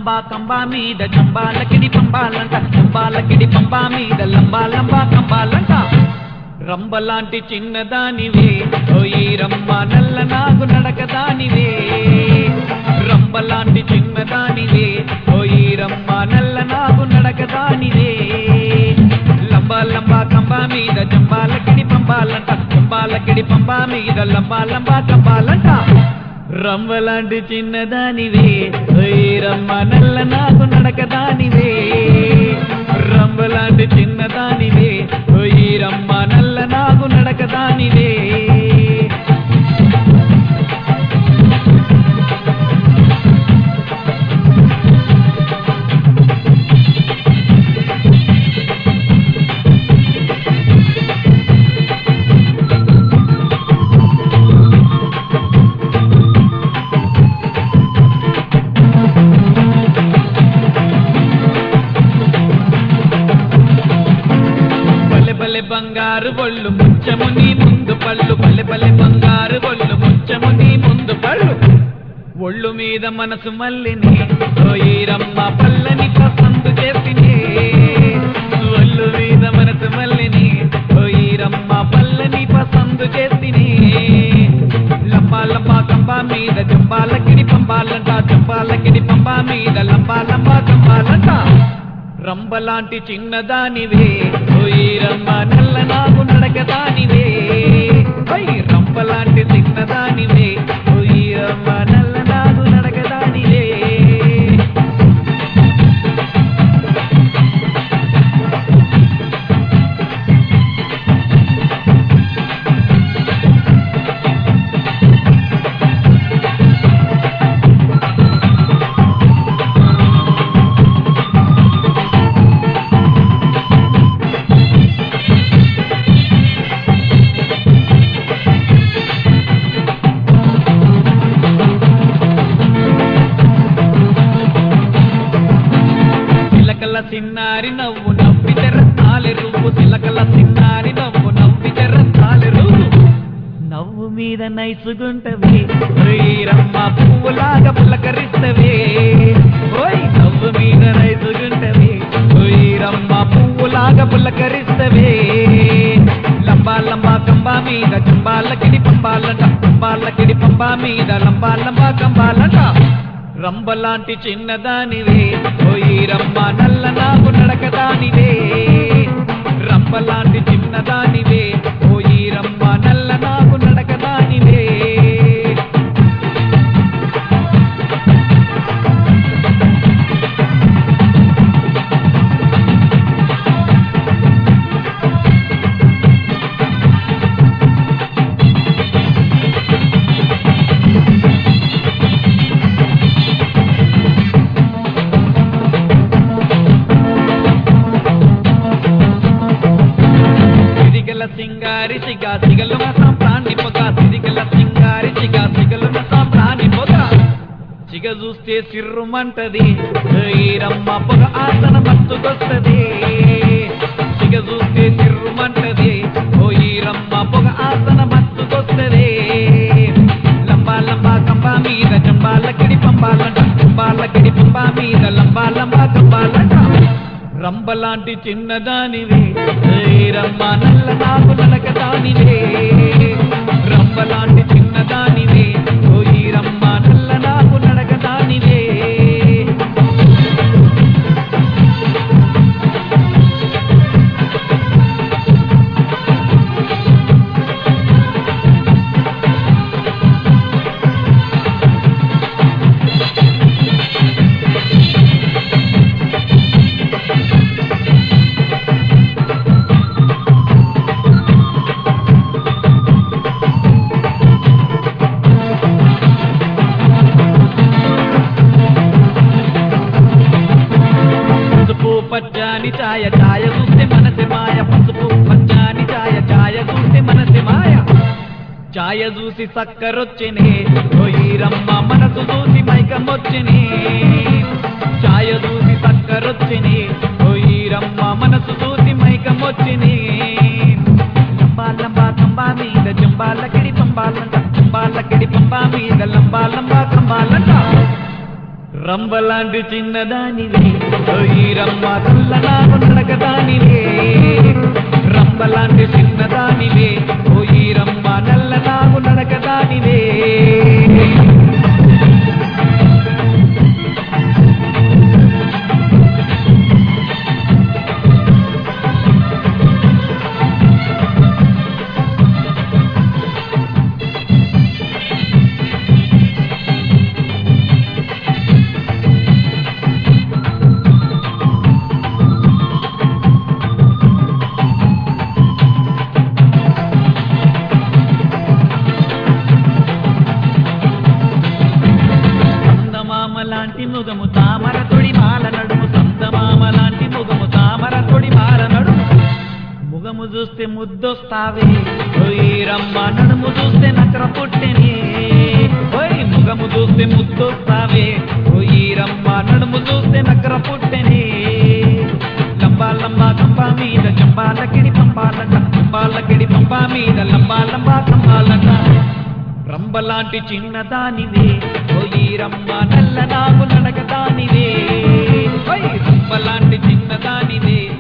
లంబా కంబా మీద జంబాలకిడి పంబాలంట జంబాలకిడి పంబా మీద లంబా లంబా కంబాలంట రంబలాంటి చిన్నదానివే ఓయి రమ్మ నల్ల నాగు నడకదానివే రంబలాంటి చిన్నదానివే ఓయి రమ్మ నల్ల నాగు నడకదానివే లంబా లంబా కంబా మీద జంబాలకిడి పంబాలంట జంబాలకిడి పంబా మీద లంబా లంబా కంబాలంట రంబలాంటి చిన్నదానివే ఓయ్ రమ్మ నల్ల నాకు నడకదానివే రంబలాంటి చిన్నదానివే ఓయ్ రమ్మ నల్ల నాకు నడకదానివే బలె బలె బంగారు బొళ్ళు ముచ్చము నీ ముందు పళ్ళు బలె బలె బంగారు బొళ్ళు ముచ్చము నీ ముందు పళ్ళు ఒళ్ళు మీద మనసు మల్లిని ఓయీరమ్మ పల్లని పసందు చేసినే ఒళ్ళు మీద మనసు మల్లిని ఓయీరమ్మ పల్లని పసందు చేసినే లంబా లంబా కంబా మీద జంబాల కిడి పంబాలంట జంబాల కిడి పంబా మీద లంబా లంబా కంబాలంట రంబలాంటి చిన్నదానివే ఓయ్ రమ్మ నల్ల నాగు నడకదానివే ఓయ్ రంబలాంటి చిన్నదానివే ఓయ్ రమ్మ నల్ల నాగు నడకదానివే చిలకల సిన్నారి నవ్వు నవ్వితే రత్నాలే రువ్వు చిలకల సిన్నారి నవ్వు నవ్వితే రత్నాలే రువ్వు నవ్వు మీద నైసుగుంటవి ఓయ్ రమ్మ పువ్వులాగా పులకరిస్తవే ఓయ్ నవ్వు మీద నైసుగుంటవి ఓయ్ రమ్మ పువ్వులాగా పులకరిస్తవే లంబా లంబా కంబా మీద జంబాల కిడి పంబాలంట పంబాల కిడి పంబా మీద లంబా లంబా కంబాలంట రంబలాంటి చిన్నదానివే ఓయి రమ్మ నల్ల నాకు నడకదానివే రంబలాంటి చిన్నదానివే ఓయి రమ్మ నల్ల నాకు నడకదానివే సిరిగల సింగారి సిగా సిగలు సాంప్రాణి పొగ సిరిగల సింగారి సిగా సిగలు సాంప్రాణి పొగ సిగ చూస్తే సిర్రుమంటది రమ్మ పొగ ఆసన మత్తుకొస్తది సిగ చూస్తే సిర్రుమంటది ఓ ఈ రమ్మ పొగ ఆసన మత్తుకొస్తది లంబా లంబా కంబా మీద జంబాల కిడి పంబాలంట జంబాల కిడి పంబా మీద లంబా లంబా కంబాలంట రంబలాంటి చిన్నదానివే ఏయ్ రమ్మ నల్ల నాకు నడకదానివే రంబలాంటి చిన్నదానివే ఓయి రమ్మ నల్ల నాకు నడకదానివే పసుపు పచ్చాని ఛాయ ఛాయ చూస్తే మనసి మాయ పసుపు పచ్చాని ఛాయ ఛాయ చూస్తే మనసి మాయ ఛాయ చూసి సక్కరొచ్చినే ఓయి రమ్మ మనసు చూసి మైకమొచ్చినే ఛాయ చూసి సక్కరొచ్చినే ఓయి రమ్మ మనసు చూసి మైకమొచ్చినే లంబా లంబా కంబా మీద జంబాల కిడి పంబాలంట జంబాల కిడి పంబా మీద లంబా లంబా కంబాలంట రంబలాంటి చిన్నదానివే ఓ ఈరమ్మ కళ్ళ నాకు నడకదానివే రంబలాంటి చిన్నదానివే ఓ ఈరమ్మ నల్ల నాకు నడకదానివే సందమామ లాంటి ముగము తామర తొడి మాల నడుము సందమామ లాంటి ముగము తామర తొడి మాల నడుము ముగము చూస్తే ముద్దొస్తావే రమ్మ నడుము చూస్తే నకర పుట్టెనే ఓయ్ ముగము చూస్తే ముద్దొస్తావే రమ్మ నడుము చూస్తే నకర పుట్టెనే లంబా లంబా కంబా మీద చంబాలకిడి పంపాలట పంపాలకిడి పంపా మీద లంబా లంబా కంబాలట రంబలాంటి చిన్నదానివే ఓయి రమ్మ నల్ల నాగు నడకదానివే ఓయ్ రంబలాంటి చిన్నదానివే